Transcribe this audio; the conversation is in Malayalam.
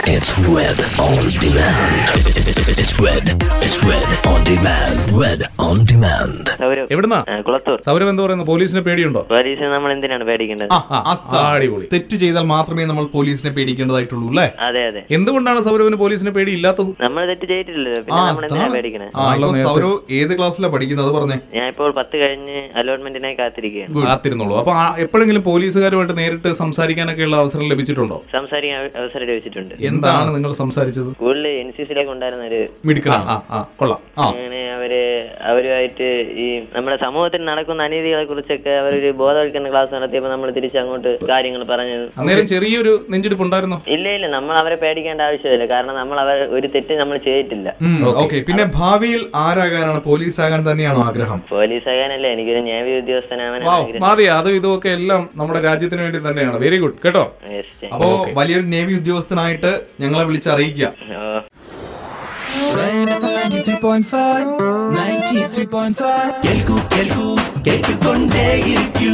It's Red on Demand. It's Red. It's Red on Demand. Red on Demand. Sourav എവിടുന്നാ ആ, കുളത്തൂർ സൗരവ് എന്താ പറയുന്നത് പോലീസിനെ പേടിയുണ്ടോ പോലീസിനെ നമ്മൾ എന്തിനാണ് പേടിക്കേണ്ടത് ആ, ആ, അതാ. അടിപൊളി. തെറ്റ് ചെയ്താൽ മാത്രമേ നമ്മൾ പോലീസിനെ പേടിക്കേണ്ടതായിട്ടുള്ളൂ അല്ലേ അതെ അതെ എന്തുകൊണ്ടാണ് സൗരവിന് പോലീസിനെ പേടി ഇല്ലാത്തത് നമ്മൾ തെറ്റ് ചെയ്തിട്ടില്ലല്ലോ പിന്നെ നമ്മൾ എന്തിനാ പേടിക്കണേ ആ ഇപ്പൊ സൗരവ് ഏത് ക്ലാസ്സിലാണ് പഠിക്കുന്നത് അത് പറഞ്ഞേ ഞാൻ ഇപ്പോൾ പത്ത് കഴിഞ്ഞ് അലോട്ട്മെന്റിനായി കാത്തിരിക്കുകയാണ് കാത്തിരുന്നുള്ളൂ അപ്പൊ ആ- എപ്പോഴെങ്കിലും പോലീസുകാരുമായിട്ട് നേരിട്ട് സംസാരിക്കാനൊക്കെയുള്ള അവസരം ലഭിച്ചിട്ടുണ്ടോ സംസാരിക്കാൻ അവ- അവസരം ലഭിച്ചിട്ടുണ്ട് എന്താണ് നിങ്ങൾ സംസാരിച്ചത് സ്കൂളിൽ എൻ സി സിയിലേക്ക് ഉണ്ടായിരുന്ന ഒരു മിടുക്കനാണ് ആ ആ കൊള്ളാം ആ. അങ്ങനെ അവര് അവരുമായിട്ട് ഈ നമ്മുടെ സമൂഹത്തിൽ നടക്കുന്ന അനീതികളെ കുറിച്ചൊക്കെ അവരൊരു ബോധവൽക്കരണ ക്ലാസ് നടത്തിയപ്പോൾ നമ്മൾ തിരിച്ച് അങ്ങോട്ട് കാര്യങ്ങൾ പറഞ്ഞു അന്നേരം ചെറിയൊരു നെഞ്ചിടിപ്പ് ഉണ്ടായിരുന്നോ ഇല്ല ഇല്ല നമ്മൾ അവരെ പേടിക്കേണ്ട ആവശ്യമില്ല കാരണം നമ്മൾ അവർ ഒരു തെറ്റ് നമ്മൾ ചെയ്തിട്ടില്ല ഓക്കെ പിന്നെ ഭാവിയിൽ ആരാകാനാണ് പോലീസ് ആകാൻ തന്നെയാണോ ആഗ്രഹം പോലീസ് ആകാനല്ല എനിക്കൊരു ന്യായ ഉദ്യോഗസ്ഥനാവാൻ ആഗ്രഹം മാതി അതും ഇതുമൊക്കെ എല്ലാം നമ്മുടെ രാജ്യത്തിന് വേണ്ടി തന്നെയാണ് വെരി ഗുഡ് കേട്ടോ Yes, thank അപ്പോ വലിയൊരു നേവി ഉദ്യോഗസ്ഥനായിട്ട് ഞങ്ങളെ വിളിച്ചറിയിക്കുക you. ഓ. Red FM 93.5 93.5 കേൾക്കൂ കേൾക്കൂ കേട്ടുകൊണ്ടേയിരിക്കൂ